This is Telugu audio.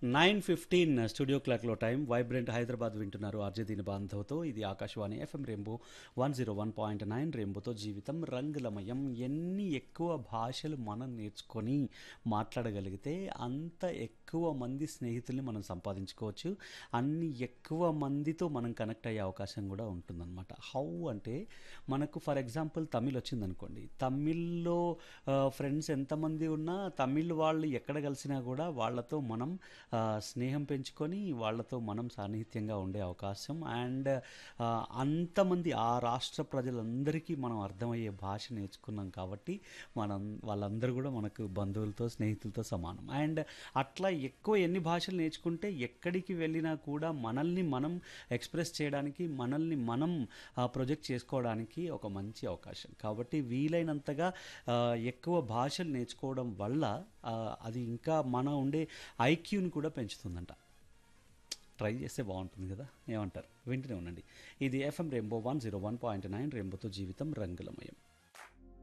నైన్ ఫిఫ్టీన్ స్టూడియో క్లాక్లో టైం వైబ్రెంట్ హైదరాబాద్ వింటున్నారు ఆర్జే దీని బాంధవ్తో ఇది Akashvani FM rainbow one zero one point nine రెయింబోతో జీవితం రంగులమయం ఎన్ని ఎక్కువ భాషలు మనం నేర్చుకొని మాట్లాడగలిగితే అంత ఎక్కువ మంది స్నేహితుల్ని మనం సంపాదించుకోవచ్చు అన్ని ఎక్కువ మందితో మనం కనెక్ట్ అయ్యే అవకాశం కూడా ఉంటుందన్నమాట హౌ అంటే మనకు ఫర్ ఎగ్జాంపుల్ తమిళ్ వచ్చిందనుకోండి తమిళ్లో ఫ్రెండ్స్ ఎంతమంది ఉన్నా తమిళ్ వాళ్ళు ఎక్కడ కలిసినా కూడా వాళ్ళతో మనం ఆ, స్నేహం పెంచుకొని వాళ్ళతో మనం సాన్నిహిత్యంగా ఉండే అవకాశం అండ్ ఆ, అంతమంది ఆ రాష్ట్ర ప్రజలందరికీ మనం అర్థమయ్యే భాష నేర్చుకున్నాం కాబట్టి మనం వాళ్ళందరూ కూడా మనకు బంధువులతో స్నేహితులతో సమానం అండ్ అట్లా ఎక్కువ ఎన్ని భాషలు నేర్చుకుంటే ఎక్కడికి వెళ్ళినా కూడా మనల్ని మనం ఎక్స్ప్రెస్ చేయడానికి మనల్ని మనం ప్రొజెక్ట్ చేసుకోవడానికి ఒక మంచి అవకాశం కాబట్టి వీలైనంతగా ఆ, ఎక్కువ భాషలు నేర్చుకోవడం వల్ల ఆ, అది ఇంకా మన ఉండే ఐక్యూని కూడా పెంచుతుందంట ట్రై చేస్తే బాగుంటుంది కదా ఏమంటారు వింటూనే ఉండండి ఇది FM rainbow one zero one point nine రెయిన్బోతో జీవితం రంగులమయం